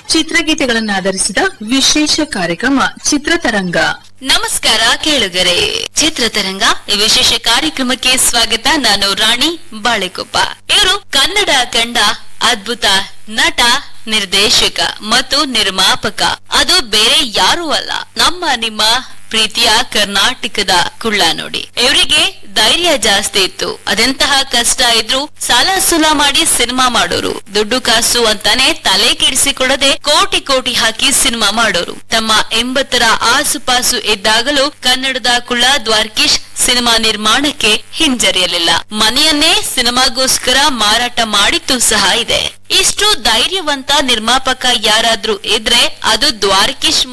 ಚಿತ್ರಗೀತೆಗಳನ್ನು ಆಧರಿಸಿದ ವಿಶೇಷ ಕಾರ್ಯಕ್ರಮ ಚಿತ್ರತರಂಗ ನಮಸ್ಕಾರ ಕೇಳುಗರೆ ಚಿತ್ರತರಂಗ ಈ ವಿಶೇಷ ಕಾರ್ಯಕ್ರಮಕ್ಕೆ ಸ್ವಾಗತ ನಾನು ರಾಣಿ ಬಾಳೆಕೊಪ್ಪ ಇವರು ಕನ್ನಡ ಕಂಡ ಅದ್ಭುತ ನಟ ನಿರ್ದೇಶಕ ಮತ್ತು ನಿರ್ಮಾಪಕ ಅದು ಬೇರೆ ಯಾರೂ ಅಲ್ಲ ನಮ್ಮ ನಿಮ್ಮ ಪ್ರೀತಿಯ ಕರ್ನಾಟಕದ ಕುಳ್ಳ ನೋಡಿ ಇವರಿಗೆ ಧೈರ್ಯ ಜಾಸ್ತಿ ಇತ್ತು ಅದೆಂತಹ ಕಷ್ಟ ಇದ್ರು ಸಾಲ ಸುಲ ಮಾಡಿ ಸಿನಿಮಾ ಮಾಡೋರು ದುಡ್ಡು ಕಾಸು ಅಂತಾನೆ ತಲೆ ಕೆಡಿಸಿಕೊಳ್ಳದೆ ಕೋಟಿ ಕೋಟಿ ಹಾಕಿ ಸಿನಿಮಾ ಮಾಡೋರು ತಮ್ಮ ಎಂಬತ್ತರ ಆಸುಪಾಸು ಇದ್ದಾಗಲೂ ಕನ್ನಡದ ಕುಳ್ಳ ದ್ವಾರ್ಕೀಶ್ ಸಿನಿಮಾ ನಿರ್ಮಾಣಕ್ಕೆ ಹಿಂಜರಿಯಲಿಲ್ಲ ಮನೆಯನ್ನೇ ಸಿನಿಮಾಗೋಸ್ಕರ ಮಾರಾಟ ಮಾಡಿದ್ದು ಸಹ ಇದೆ ಇಷ್ಟು ಧೈರ್ಯವಂತ ನಿರ್ಮಾಪಕ ಯಾರಾದ್ರೂ ಇದ್ರೆ ಅದು ದ್ವಾರಕೀಶ್